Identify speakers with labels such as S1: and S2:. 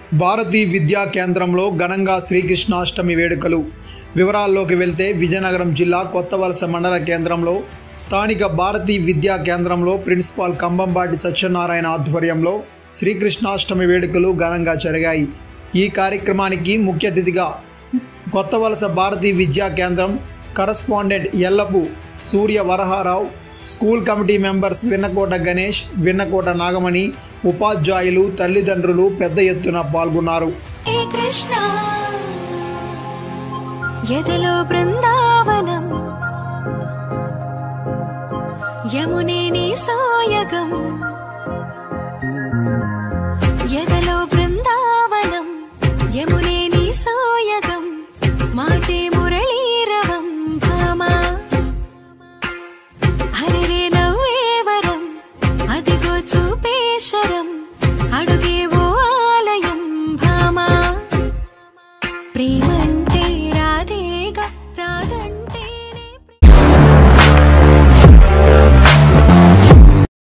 S1: భారతీ విద్యా కేంద్రంలో ఘనంగా శ్రీకృష్ణాష్టమి వేడుకలు వివరాల్లోకి వెళ్తే విజయనగరం జిల్లా కొత్తవలస మండల కేంద్రంలో స్థానిక భారతీ విద్యా కేంద్రంలో ప్రిన్సిపాల్ కంబంబాటి సత్యనారాయణ ఆధ్వర్యంలో శ్రీకృష్ణాష్టమి వేడుకలు ఘనంగా జరిగాయి ఈ కార్యక్రమానికి ముఖ్య అతిథిగా Kothavalasa Bharati Vidya Kendram correspondent Ellapu Surya Varaharao school committee members Vinnakota Ganesh Vinnakota Nagamani ఉపాధ్యాయులు తల్లిదండ్రులు పెద్ద ఎత్తున పాల్గొన్నారు
S2: హే కృష్ణ ఎదలో బృందావనం యమునే నీ సాయగం ఎదలో బృందావనం యమునే నీ సాయగం మాటే మురళీరవం భామా హరిరే నవ్వేవరం అదిగో చూపేశరం అడుగే